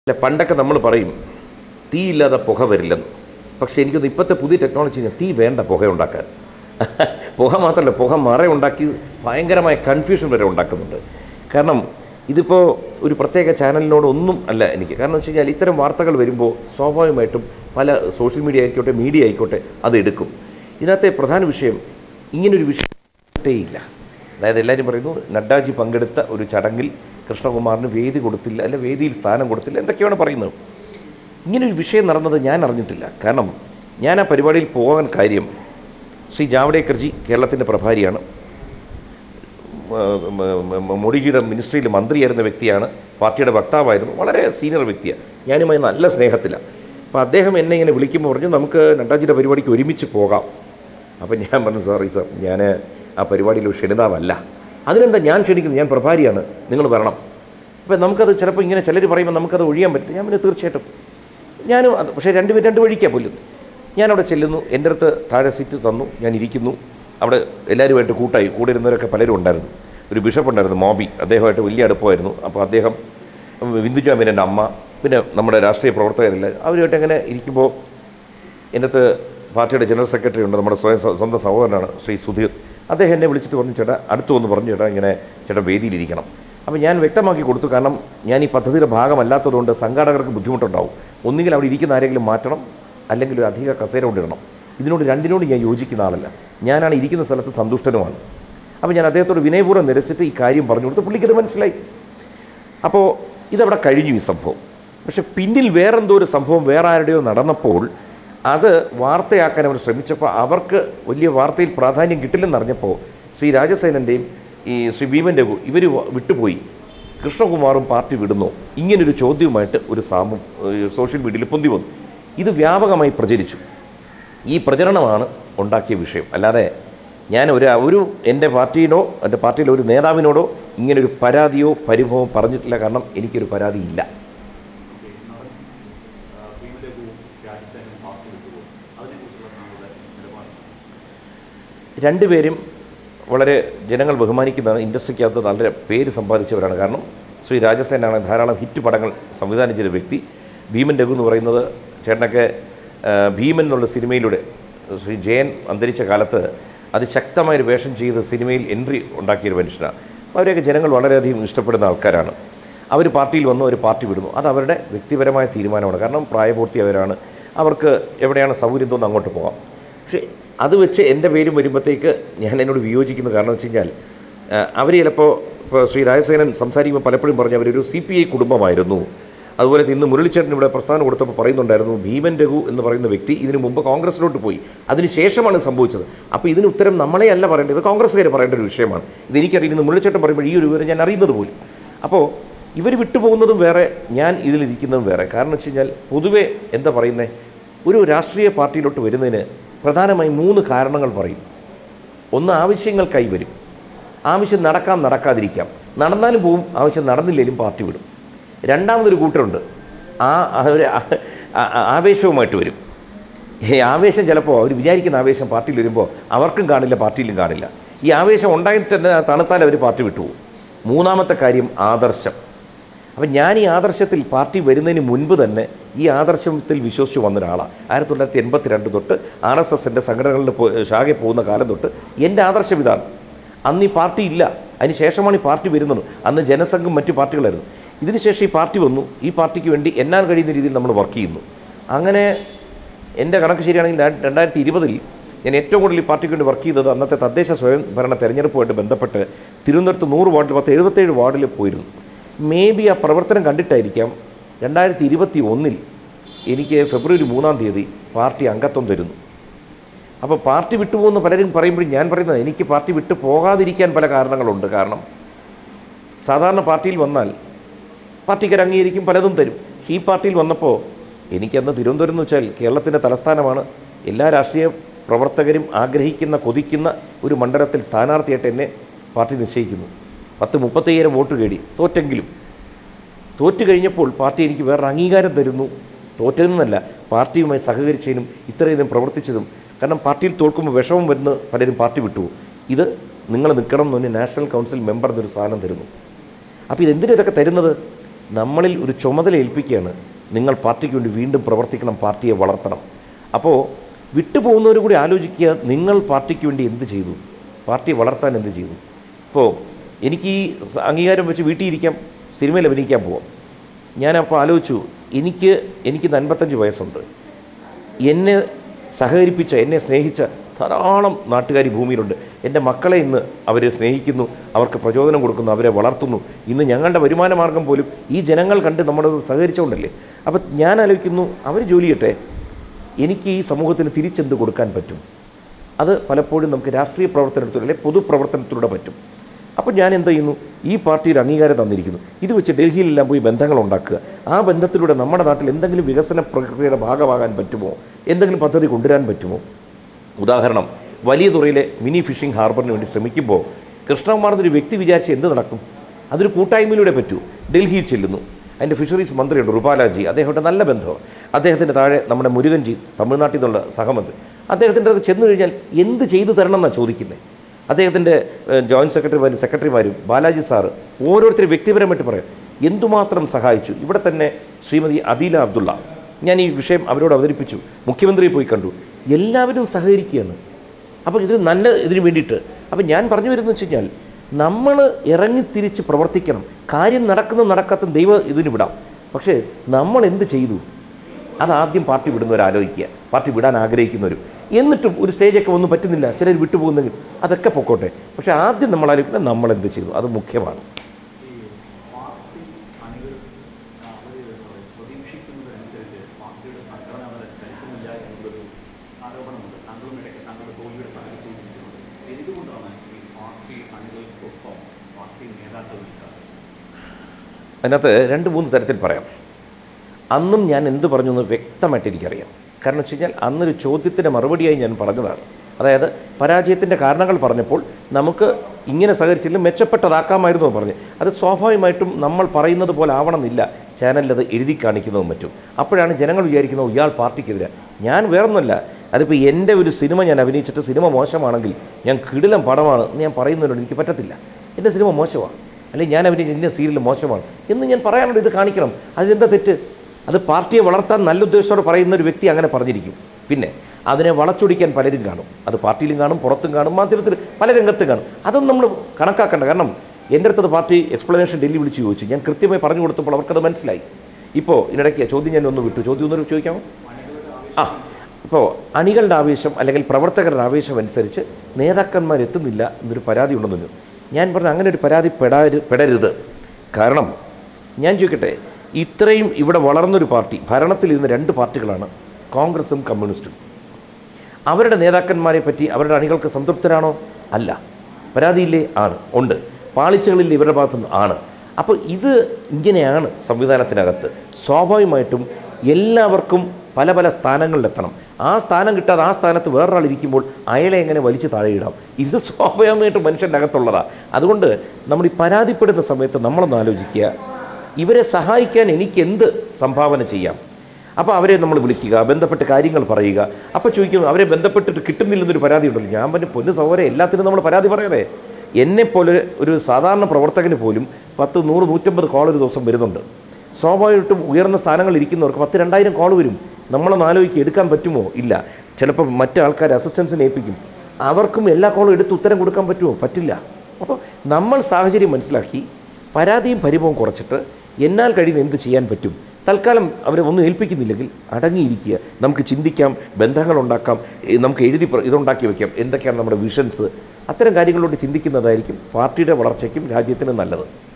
അല്ല പണ്ടൊക്കെ നമ്മൾ പറയും തീ ഇല്ലാതെ പുക വരില്ലെന്ന് പക്ഷേ എനിക്കൊന്ന് ഇപ്പോഴത്തെ പുതിയ ടെക്നോളജി കഴിഞ്ഞാൽ തീ വേണ്ട പുക ഉണ്ടാക്കാൻ പുക മാത്രമല്ല പുക മറ ഉണ്ടാക്കി ഭയങ്കരമായ കൺഫ്യൂഷൻ വരെ ഉണ്ടാക്കുന്നുണ്ട് കാരണം ഇതിപ്പോൾ ഒരു പ്രത്യേക ചാനലിനോട് ഒന്നും അല്ല എനിക്ക് കാരണം വെച്ച് കഴിഞ്ഞാൽ ഇത്തരം വാർത്തകൾ വരുമ്പോൾ സ്വാഭാവികമായിട്ടും പല സോഷ്യൽ മീഡിയ ആയിക്കോട്ടെ മീഡിയ ആയിക്കോട്ടെ അത് എടുക്കും ഇതിനകത്തെ പ്രധാന വിഷയം ഇങ്ങനൊരു വിഷയം ഇല്ല അതായത് എല്ലാവരും പറയുന്നു നഡ്ഡാജി പങ്കെടുത്ത ഒരു ചടങ്ങിൽ കൃഷ്ണകുമാറിന് വേദി കൊടുത്തില്ല അല്ല വേദിയിൽ സ്ഥാനം കൊടുത്തില്ല എന്തൊക്കെയാണ് പറയുന്നത് ഇങ്ങനൊരു വിഷയം നടന്നത് ഞാൻ അറിഞ്ഞിട്ടില്ല കാരണം ഞാൻ ആ പരിപാടിയിൽ പോകാൻ കാര്യം ശ്രീ ജാവ്ഡേക്കർജി കേരളത്തിൻ്റെ പ്രഭാരിയാണ് മ- മ- മ- മോഡിജിയുടെ മിനിസ്ട്രിയിൽ മന്ത്രിയായിരുന്ന വ്യക്തിയാണ് പാർട്ടിയുടെ വക്താവായിരുന്നു വളരെ സീനിയർ വ്യക്തിയാണ് ഞാനുമായി നല്ല സ്നേഹത്തിലാണ് അപ്പോൾ അദ്ദേഹം എന്നെ ഇങ്ങനെ വിളിക്കുമ്പോൾ പറഞ്ഞു നമുക്ക് നഡ്ഡാജിയുടെ പരിപാടിക്ക് ഒരുമിച്ച് പോകാം അപ്പം ഞാൻ പറഞ്ഞു സോറി സാർ ഞാൻ ആ പരിപാടിയിൽ ഒരു ക്ഷണിതാവല്ല അതിനെന്താ ഞാൻ ക്ഷണിക്കുന്നത് ഞാൻ പ്രഭാരിയാണ് നിങ്ങൾ വരണം അപ്പം നമുക്കത് ചിലപ്പോൾ ഇങ്ങനെ ചിലർ പറയുമ്പോൾ നമുക്കത് ഒഴിയാൻ പറ്റില്ല ഞാൻ പിന്നെ തീർച്ചയായിട്ടും ഞാനും അത് പക്ഷേ രണ്ട് പേര് രണ്ട് വഴിക്കാണ് പോലും ഞാനവിടെ ചെല്ലുന്നു എൻ്റെ അടുത്ത് താഴെ സീറ്റ് തന്നു ഞാൻ ഇരിക്കുന്നു അവിടെ എല്ലാവരുമായിട്ട് കൂട്ടായി കൂടെ ഇരുന്നവരൊക്കെ പലരും ഉണ്ടായിരുന്നു ഒരു ബിഷപ്പ് ഉണ്ടായിരുന്നു മോബി അദ്ദേഹമായിട്ട് വലിയ അടുപ്പമായിരുന്നു അപ്പോൾ അദ്ദേഹം ബിന്ദുജാമിൻ എൻ്റെ അമ്മ പിന്നെ നമ്മുടെ രാഷ്ട്രീയ പ്രവർത്തകരെല്ലാം അവരുമായിട്ട് അങ്ങനെ ഇരിക്കുമ്പോൾ എൻ്റെ അടുത്ത് പാർട്ടിയുടെ ജനറൽ സെക്രട്ടറി ഉണ്ട് നമ്മുടെ സ്വയം സ്വന്തം സഹോദരനാണ് ശ്രീ സുധീർ അദ്ദേഹം എന്നെ വിളിച്ചിട്ട് പറഞ്ഞു ചേട്ടാ അടുത്ത് വന്ന് പറഞ്ഞു ചേട്ടാ ഇങ്ങനെ ചേട്ടാ വേദിയിലിരിക്കണം അപ്പോൾ ഞാൻ വ്യക്തമാക്കി കൊടുത്തു കാരണം ഞാൻ ഈ പദ്ധതിയുടെ ഭാഗമല്ലാത്തതുകൊണ്ട് സംഘാടകർക്ക് ബുദ്ധിമുട്ടുണ്ടാവും ഒന്നുകിൽ അവിടെ ഇരിക്കുന്ന ആരെങ്കിലും മാറ്റണം അല്ലെങ്കിൽ ഒരു അധിക കസേര കൊണ്ടിടണം ഇതിനോട് രണ്ടിനോട് ഞാൻ യോജിക്കുന്ന ആളല്ല ഞാനാണ് ഇരിക്കുന്ന സ്ഥലത്ത് സന്തുഷ്ടനുമാണ് അപ്പോൾ ഞാൻ അദ്ദേഹത്തോട് വിനയപൂർവ്വം നിരസിച്ചിട്ട് ഈ കാര്യം പറഞ്ഞു കൊടുത്ത് പുള്ളിക്കത് മനസ്സിലായി അപ്പോൾ ഇതവിടെ കഴിഞ്ഞു ഈ സംഭവം പക്ഷെ പിന്നിൽ വേറെന്തോ ഒരു സംഭവം വേറെ ആരുടെയോ നടന്നപ്പോൾ അത് വാർത്തയാക്കാൻ അവർ ശ്രമിച്ചപ്പോൾ അവർക്ക് വലിയ വാർത്തയിൽ പ്രാധാന്യം കിട്ടില്ലെന്നറിഞ്ഞപ്പോൾ ശ്രീ രാജസേനൻ്റെയും ഈ ശ്രീ ഭീമൻ രഘു ഇവർ വിട്ടുപോയി കൃഷ്ണകുമാറും പാർട്ടി വിടുന്നു ഇങ്ങനൊരു ചോദ്യവുമായിട്ട് ഒരു സാമു സോഷ്യൽ മീഡിയയിൽ പൊന്തി വന്നു ഇത് വ്യാപകമായി പ്രചരിച്ചു ഈ പ്രചരണമാണ് ഉണ്ടാക്കിയ വിഷയം അല്ലാതെ ഞാൻ ഒരു ഒരു എൻ്റെ പാർട്ടിയിനോ എൻ്റെ പാർട്ടിയിലെ ഒരു നേതാവിനോടോ ഇങ്ങനൊരു പരാതിയോ പരിഭവമോ പറഞ്ഞിട്ടില്ല കാരണം എനിക്കൊരു പരാതി ഇല്ല രണ്ടുപേരും വളരെ ജനങ്ങൾ ബഹുമാനിക്കുന്ന ഇൻഡസ്ട്രിക്കകത്ത് നല്ല പേര് സമ്പാദിച്ചവരാണ് കാരണം ശ്രീ രാജസേനാണ് ധാരാളം ഹിറ്റ് പടങ്ങൾ സംവിധാനം ചെയ്ത വ്യക്തി ഭീമൻ രഘു എന്ന് പറയുന്നത് ചേട്ടനൊക്കെ ആ, ഭീമൻ എന്നുള്ള സിനിമയിലൂടെ ശ്രീ ജയൻ അന്തരിച്ച കാലത്ത് അതിശക്തമായൊരു വേഷം ചെയ്ത് സിനിമയിൽ എൻട്രി ഉണ്ടാക്കിയൊരു മനുഷ്യനാണ് അവരെയൊക്കെ ജനങ്ങൾ വളരെയധികം ഇഷ്ടപ്പെടുന്ന ആൾക്കാരാണ് അവർ പാർട്ടിയിൽ വന്നു ഒരു പാർട്ടി വിടുന്നു അത് അവരുടെ വ്യക്തിപരമായ തീരുമാനമാണ് കാരണം പ്രായപൂർത്തിയായവരാണ് അവർക്ക് എവിടെയാണ് സൗകര്യം തോന്നുന്നു അങ്ങോട്ട് പോകാം പക്ഷേ അത് വെച്ച് എൻ്റെ പേരും വരുമ്പോഴത്തേക്ക് ഞാൻ എന്നോട് വിയോജിക്കുന്ന കാരണം വെച്ച് കഴിഞ്ഞാൽ അവർ ചിലപ്പോൾ ഇപ്പോൾ ശ്രീ രാജസേനൻ സംസാരിക്കുമ്പോൾ പലപ്പോഴും പറഞ്ഞു അവരൊരു സി പി ഐ കുടുംബമായിരുന്നു അതുപോലെ ഇന്ന് മുരളിച്ചേട്ടൻ ഇവിടെ പ്രസ്ഥാനം കൊടുത്തപ്പോൾ പറയുന്നുണ്ടായിരുന്നു ഭീമൻ രഘു എന്ന് പറയുന്ന വ്യക്തി ഇതിനു മുമ്പ് കോൺഗ്രസിലോട്ട് പോയി അതിന് ശേഷമാണ് ഇത് സംഭവിച്ചത് അപ്പോൾ ഇതിന് ഉത്തരം നമ്മളെ അല്ല പറയേണ്ടത് ഇത് കോൺഗ്രസ്സുകാർ പറയേണ്ട ഒരു വിഷയമാണ് ഇത് എനിക്കറിയാം ഇന്ന് മുരളിച്ചേട്ടൻ പറയുമ്പോൾ ഈ ഒരു വിവരം ഞാൻ അറിയുന്നത് പോലും അപ്പോൾ ഇവർ വിട്ടുപോകുന്നതും വേറെ ഞാൻ ഇതിലിരിക്കുന്നതും വേറെ കാരണം വെച്ച് കഴിഞ്ഞാൽ പൊതുവേ എന്താ പറയുന്നത് ഒരു രാഷ്ട്രീയ പാർട്ടിയിലോട്ട് വരുന്നതിന് പ്രധാനമായും മൂന്ന് കാരണങ്ങൾ പറയും ഒന്ന് ആവശ്യങ്ങൾക്കായി വരും ആവശ്യം നടക്കാം നടക്കാതിരിക്കാം നടന്നാലും പോവും ആവശ്യം നടന്നില്ലെങ്കിലും പാർട്ടി വിടും രണ്ടാമതൊരു കൂട്ടരുണ്ട് ആ ആ ഒരു ആ- ആ- ആവേശവുമായിട്ട് വരും ഈ ആവേശം ചിലപ്പോൾ അവർ വിചാരിക്കുന്ന ആവേശം പാർട്ടിയിൽ വരുമ്പോൾ അവർക്കും കാണില്ല പാർട്ടിയിലും കാണില്ല ഈ ആവേശം ഉണ്ടായി തന്നെ തണുത്താൽ അവർ പാർട്ടി വിട്ടുപോകും മൂന്നാമത്തെ കാര്യം ആദർശം അപ്പം ഞാൻ ഈ ആദർശത്തിൽ പാർട്ടി വരുന്നതിന് മുൻപ് തന്നെ ഈ ആദർശത്തിൽ വിശ്വസിച്ച് വന്ന ഒരാളാണ് ആയിരത്തി തൊള്ളായിരത്തി എൺപത്തി രണ്ട് തൊട്ട് ആർ എസ് എസിൻ്റെ സംഘടനകളിൽ പോ ശാഖയിൽ പോകുന്ന കാലം തൊട്ട് എൻ്റെ ആദർശം ഇതാണ് അന്ന് ഈ പാർട്ടി ഇല്ല അതിന് ശേഷമാണ് ഈ പാർട്ടി വരുന്നത് അന്ന് ജനസംഘം മറ്റു പാർട്ടികളായിരുന്നു ഇതിനുശേഷം ഈ പാർട്ടി വന്നു ഈ പാർട്ടിക്ക് വേണ്ടി എന്നാൽ കഴിയുന്ന രീതിയിൽ നമ്മൾ വർക്ക് ചെയ്യുന്നു അങ്ങനെ എൻ്റെ കണക്ക് ശരിയാണെങ്കിൽ ഞാൻ രണ്ടായിരത്തി ഇരുപതിൽ ഞാൻ ഏറ്റവും കൂടുതൽ ഈ പാർട്ടിക്ക് വേണ്ടി വർക്ക് ചെയ്തത് അന്നത്തെ തദ്ദേശ സ്വയം ഭരണ തെരഞ്ഞെടുപ്പുമായിട്ട് ബന്ധപ്പെട്ട് തിരുവനന്തപുരത്ത് നൂറ് വാർഡിൽ പത്ത് എഴുപത്തേഴ് വാർഡിൽ പോയിരുന്നു മേ ബി ആ പ്രവർത്തനം കണ്ടിട്ടായിരിക്കാം രണ്ടായിരത്തി ഇരുപത്തി ഒന്നിൽ എനിക്ക് ഫെബ്രുവരി മൂന്നാം തീയതി പാർട്ടി അംഗത്വം തരുന്നു അപ്പോൾ പാർട്ടി വിട്ടുപോകുന്ന പലരും പറയുമ്പോഴും ഞാൻ പറയുന്നത് എനിക്ക് പാർട്ടി വിട്ടു പോകാതിരിക്കാൻ പല കാരണങ്ങളുണ്ട് കാരണം സാധാരണ പാർട്ടിയിൽ വന്നാൽ പാർട്ടിക്കാർ അംഗീകരിക്കും പലതും തരും പക്ഷേ ഈ പാർട്ടിയിൽ വന്നപ്പോൾ എനിക്കന്ന് തിരുവനന്തപുരം എന്ന് വെച്ചാൽ കേരളത്തിൻ്റെ തലസ്ഥാനമാണ് എല്ലാ രാഷ്ട്രീയ പ്രവർത്തകരും ആഗ്രഹിക്കുന്ന കൊതിക്കുന്ന ഒരു മണ്ഡലത്തിൽ സ്ഥാനാർത്ഥിയായിട്ട് എന്നെ പാർട്ടി നിശ്ചയിക്കുന്നു പത്ത് മുപ്പത്തയ്യായിരം വോട്ട് കേടി തോറ്റെങ്കിലും തോറ്റു കഴിഞ്ഞപ്പോൾ പാർട്ടി എനിക്ക് വേറൊരു അംഗീകാരം തരുന്നു തോറ്റതെന്നല്ല പാർട്ടിയുമായി സഹകരിച്ചതിനും ഇത്രയധികം പ്രവർത്തിച്ചതും കാരണം പാർട്ടിയിൽ തോൽക്കുമ്പോൾ വിഷമം വരുന്ന പലരും പാർട്ടി വിട്ടു ഇത് നിങ്ങൾ നിൽക്കണം എന്ന് പറഞ്ഞ് നാഷണൽ കൗൺസിൽ മെമ്പർ എന്നൊരു സാധനം തരുന്നു അപ്പോൾ ഇതെന്തിനാ ഇതൊക്കെ തരുന്നത് നമ്മളിൽ ഒരു ചുമതല ഏൽപ്പിക്കുകയാണ് നിങ്ങൾ പാർട്ടിക്ക് വേണ്ടി വീണ്ടും പ്രവർത്തിക്കണം പാർട്ടിയെ വളർത്തണം അപ്പോൾ വിട്ടുപോകുന്നവർ കൂടി ആലോചിക്കുക നിങ്ങൾ പാർട്ടിക്ക് വേണ്ടി എന്ത് ചെയ്തു പാർട്ടിയെ വളർത്താൻ എന്ത് ചെയ്തു ഇപ്പോൾ എനിക്ക് ഈ അംഗീകാരം വെച്ച് വീട്ടിൽ ഇരിക്കാം സിനിമയിൽ അഭിനയിക്കാൻ പോവാം ഞാനപ്പോൾ ആലോചിച്ചു എനിക്ക് എനിക്ക് അൻപത്തഞ്ച് വയസ്സുണ്ട് എന്നെ സഹകരിപ്പിച്ച എന്നെ സ്നേഹിച്ച ധാരാളം നാട്ടുകാർ ഈ ഭൂമിയിലുണ്ട് എൻ്റെ മക്കളെ ഇന്ന് അവർ സ്നേഹിക്കുന്നു അവർക്ക് പ്രചോദനം കൊടുക്കുന്നു അവരെ വളർത്തുന്നു ഇന്ന് ഞങ്ങളുടെ വരുമാന മാർഗം പോലും ഈ ജനങ്ങൾ കണ്ട് നമ്മളോട് സഹകരിച്ചുകൊണ്ടല്ലേ അപ്പം ഞാൻ ആലോചിക്കുന്നു അവർ ജോലി ചെയ്യട്ടെ എനിക്ക് ഈ സമൂഹത്തിന് തിരിച്ചെന്ത് കൊടുക്കാൻ പറ്റും അത് പലപ്പോഴും നമുക്ക് രാഷ്ട്രീയ പ്രവർത്തനത്തിലൂടെ അല്ലെങ്കിൽ പൊതുപ്രവർത്തനത്തിലൂടെ പറ്റും അപ്പോൾ ഞാൻ എന്ത് ചെയ്യുന്നു ഈ പാർട്ടിയിൽ അംഗീകാരം തന്നിരിക്കുന്നു ഇത് വെച്ച് ഡൽഹിയിലെല്ലാം പോയി ബന്ധങ്ങൾ ഉണ്ടാക്കുക ആ ബന്ധത്തിലൂടെ നമ്മുടെ നാട്ടിൽ എന്തെങ്കിലും വികസന പ്രക്രിയയുടെ ഭാഗമാകാൻ പറ്റുമോ എന്തെങ്കിലും പദ്ധതി കൊണ്ടുവരാൻ പറ്റുമോ ഉദാഹരണം വലിയ തുറയിലെ മിനി ഫിഷിംഗ് ഹാർബറിന് വേണ്ടി ശ്രമിക്കുമ്പോൾ കൃഷ്ണകുമാർ എന്നൊരു വ്യക്തി വിചാരിച്ച് എന്ത് നടക്കും അതൊരു കൂട്ടായ്മയിലൂടെ പറ്റൂ ഡൽഹിയിൽ ചെല്ലുന്നു അതിൻ്റെ ഫിഷറീസ് മന്ത്രിയുണ്ട് റുപാലാജി അദ്ദേഹത്തെ നല്ല ബന്ധമാണ് അദ്ദേഹത്തിൻ്റെ താഴെ നമ്മുടെ മുരുകൻജി തമിഴ്നാട്ടിൽ നിന്നുള്ള സഹമന്ത്രി അദ്ദേഹത്തിൻ്റെ അടുത്ത് ചെന്ന് കഴിഞ്ഞാൽ എന്ത് ചെയ്തു തരണം എന്നാണ് ചോദിക്കുന്നത് അദ്ദേഹത്തിൻ്റെ ജോയിൻറ്റ് സെക്രട്ടറിമാരും സെക്രട്ടറിമാരും ബാലാജി സാറ് ഓരോരുത്തരും വ്യക്തിപരമായിട്ട് പറയും എന്തുമാത്രം സഹായിച്ചു ഇവിടെ തന്നെ ശ്രീമതി അദീല അബ്ദുള്ള ഞാൻ ഈ വിഷയം അവരോട് അവതരിപ്പിച്ചു മുഖ്യമന്ത്രിയെ പോയി കണ്ടു എല്ലാവരും സഹകരിക്കുകയാണ് അപ്പോൾ ഇത് നല്ല ഇതിന് വേണ്ടിയിട്ട് അപ്പോൾ ഞാൻ പറഞ്ഞു വരുന്നത് വെച്ച് കഴിഞ്ഞാൽ നമ്മൾ ഇറങ്ങിത്തിരിച്ച് പ്രവർത്തിക്കണം കാര്യം നടക്കുന്ന നടക്കാത്ത ദൈവ ഇതിന് വിടാം പക്ഷേ നമ്മൾ എന്ത് ചെയ്തു അതാദ്യം പാർട്ടി വിടുന്നവർ ആലോചിക്കുക പാർട്ടി വിടാൻ ആഗ്രഹിക്കുന്നവരും എന്നിട്ടും ഒരു സ്റ്റേജൊക്കെ ഒന്നും പറ്റുന്നില്ല ചിലർ വിട്ടുപോകുന്നെങ്കിൽ അതൊക്കെ പൊക്കോട്ടെ പക്ഷേ ആദ്യം നമ്മൾ ആലോചിക്കുന്നത് നമ്മൾ എന്ത് ചെയ്തു അത് മുഖ്യമാണ് ഈ പാർട്ടി അണികൾ അവർ പ്രതീക്ഷിക്കുന്നതനുസരിച്ച് പാർട്ടിയുടെ സംഘടന അവർ ചലിക്കുന്നില്ല എന്നുള്ളൊരു ആരോപണമുണ്ട് താങ്കളും ഇടയ്ക്ക് താങ്കളുടെ തോൽവിയുടെ സംഗതി സൂചിപ്പിച്ചിട്ടുണ്ട് എന്തുകൊണ്ടാണ് ഈ പാർട്ടി അണികൾക്കൊപ്പം പാർട്ടി നേതാക്കൾ നിൽക്കാറ് അതിനകത്ത് രണ്ട് മൂന്ന് തരത്തിൽ പറയാം അന്നും ഞാൻ എന്ത് പറഞ്ഞു എന്ന് വ്യക്തമായിട്ട് എനിക്കറിയാം കാരണം വെച്ച് കഴിഞ്ഞാൽ അന്നൊരു ചോദ്യത്തിന് മറുപടിയായി ഞാൻ പറഞ്ഞതാണ് അതായത് പരാജയത്തിൻ്റെ കാരണങ്ങൾ പറഞ്ഞപ്പോൾ നമുക്ക് ഇങ്ങനെ സഹകരിച്ചില്ല മെച്ചപ്പെട്ടതാക്കാമായിരുന്നു എന്ന് പറഞ്ഞു അത് സ്വാഭാവികമായിട്ടും നമ്മൾ പറയുന്നത് പോലെ ആവണമെന്നില്ല ചാനലിൽ അത് എഴുതി കാണിക്കുന്നതും മറ്റും അപ്പോഴാണ് ജനങ്ങൾ വിചാരിക്കുന്നത് ഇയാൾ പാർട്ടിക്കെതിരെ ഞാൻ വേറൊന്നുമല്ല അതിപ്പോൾ എൻ്റെ ഒരു സിനിമ ഞാൻ അഭിനയിച്ചിട്ട് സിനിമ മോശമാണെങ്കിൽ ഞാൻ കിടിലം പടമാണ് എന്ന് ഞാൻ പറയുന്നതിനോട് എനിക്ക് പറ്റത്തില്ല എൻ്റെ സിനിമ മോശമാണ് അല്ലെങ്കിൽ ഞാൻ അഭിനയിച്ച ഇന്ന സീരിയൽ മോശമാണ് എന്ന് ഞാൻ പറയാനുണ്ട് ഇത് കാണിക്കണം അതിലെന്താ തെറ്റ് അത് പാർട്ടിയെ വളർത്താൻ നല്ല ഉദ്ദേശത്തോടെ പറയുന്ന ഒരു വ്യക്തി അങ്ങനെ പറഞ്ഞിരിക്കും പിന്നെ അതിനെ വളച്ചൊടിക്കാൻ പലരും കാണും അത് പാർട്ടിയിലും കാണും പുറത്തും കാണും മാധ്യമത്തിൽ പല രംഗത്തും കാണും അതൊന്നും നമ്മൾ കണക്കാക്കണ്ട കാരണം എൻ്റെ അടുത്തത് പാർട്ടി എക്സ്പ്ലനേഷൻ ഡൽഹി വിളിച്ച് ചോദിച്ചു ഞാൻ കൃത്യമായി പറഞ്ഞു കൊടുത്തപ്പോൾ അവർക്കത് മനസ്സിലായി ഇപ്പോൾ ഇതിനിടയ്ക്ക് ചോദ്യം ഞാൻ ഒന്ന് വിട്ടു ചോദ്യം ഒന്നൊരു ചോദിക്കാമോ ആ ഇപ്പോൾ അണികളുടെ ആവേശം അല്ലെങ്കിൽ പ്രവർത്തകരുടെ ആവേശം അനുസരിച്ച് നേതാക്കന്മാർ എത്തുന്നില്ല എന്നൊരു പരാതി ഉണ്ടെന്നു ഞാൻ പറഞ്ഞു അങ്ങനെ ഒരു പരാതി പെടാരു പെടരുത് കാരണം ഞാൻ ചോദിക്കട്ടെ ഇത്രയും ഇവിടെ വളർന്നൊരു പാർട്ടി ഭരണത്തിലിരുന്ന രണ്ട് പാർട്ടികളാണ് കോൺഗ്രസും കമ്മ്യൂണിസ്റ്റും അവരുടെ നേതാക്കന്മാരെ പറ്റി അവരുടെ അണികൾക്ക് സംതൃപ്തരാണോ അല്ല പരാതിയില്ലേ ആണ് ഉണ്ട് പാളിച്ചകളിൽ ഇവരുടെ ഭാഗത്തുനിന്ന് ആണ് അപ്പോൾ ഇത് ഇങ്ങനെയാണ് സംവിധാനത്തിനകത്ത് സ്വാഭാവികമായിട്ടും എല്ലാവർക്കും പല പല സ്ഥാനങ്ങളിലെത്തണം ആ സ്ഥാനം കിട്ടാതെ ആ സ്ഥാനത്ത് വേറൊരാൾ ഇരിക്കുമ്പോൾ അയാളെ എങ്ങനെ വലിച്ചു താഴെയിടാം ഇത് സ്വാഭാവികമായിട്ടും മനുഷ്യൻ്റെ അകത്തുള്ളതാണ് അതുകൊണ്ട് നമ്മൾ ഈ പരാതിപ്പെടുന്ന സമയത്ത് നമ്മളൊന്ന് ആലോചിക്കുക ഇവരെ സഹായിക്കാൻ എനിക്ക് എന്ത് സംഭാവന ചെയ്യാം അപ്പോൾ അവരെ നമ്മൾ വിളിക്കുക ബന്ധപ്പെട്ട് കാര്യങ്ങൾ പറയുക അപ്പോൾ ചോദിക്കും അവരെ ബന്ധപ്പെട്ടിട്ട് കിട്ടുന്നില്ലെന്നൊരു പരാതി ഉണ്ടല്ലോ ഞാൻ പറഞ്ഞു പൊന്നു സൗകര്യം എല്ലാത്തിനും നമ്മൾ പരാതി പറയാതെ എന്നെപ്പോലെ ഒരു സാധാരണ പ്രവർത്തകന് പോലും പത്ത് നൂറ് നൂറ്റമ്പത് കോൾ ഒരു ദിവസം വരുന്നുണ്ട് സ്വാഭാവികമായിട്ടും ഉയർന്ന സ്ഥാനങ്ങളിൽ ഇരിക്കുന്നവർക്ക് പത്ത് രണ്ടായിരം കോൾ വരും നമ്മളൊന്ന് ആലോചിക്കുക എടുക്കാൻ പറ്റുമോ ഇല്ല ചിലപ്പോൾ മറ്റു ആൾക്കാർ അസിസ്റ്റൻസിനെ ഏൽപ്പിക്കും അവർക്കും എല്ലാ കോളും എടുത്ത് ഉത്തരം കൊടുക്കാൻ പറ്റുമോ പറ്റില്ല അപ്പോൾ നമ്മൾ സാഹചര്യം മനസ്സിലാക്കി പരാതിയും പരിഭവവും കുറച്ചിട്ട് എന്നാൽ കഴിയുന്ന എന്ത് ചെയ്യാൻ പറ്റും തൽക്കാലം അവരെ ഒന്നും ഏൽപ്പിക്കുന്നില്ലെങ്കിൽ അടങ്ങിയിരിക്കുക നമുക്ക് ചിന്തിക്കാം ബന്ധങ്ങളുണ്ടാക്കാം ഏ, നമുക്ക് എഴുതി പ്ര- ഇതുണ്ടാക്കി വയ്ക്കാം എന്തൊക്കെയാണ് നമ്മുടെ വിഷൻസ് അത്തരം കാര്യങ്ങളോട് ചിന്തിക്കുന്നതായിരിക്കും പാർട്ടിയുടെ വളർച്ചയ്ക്കും രാജ്യത്തിനും നല്ലത്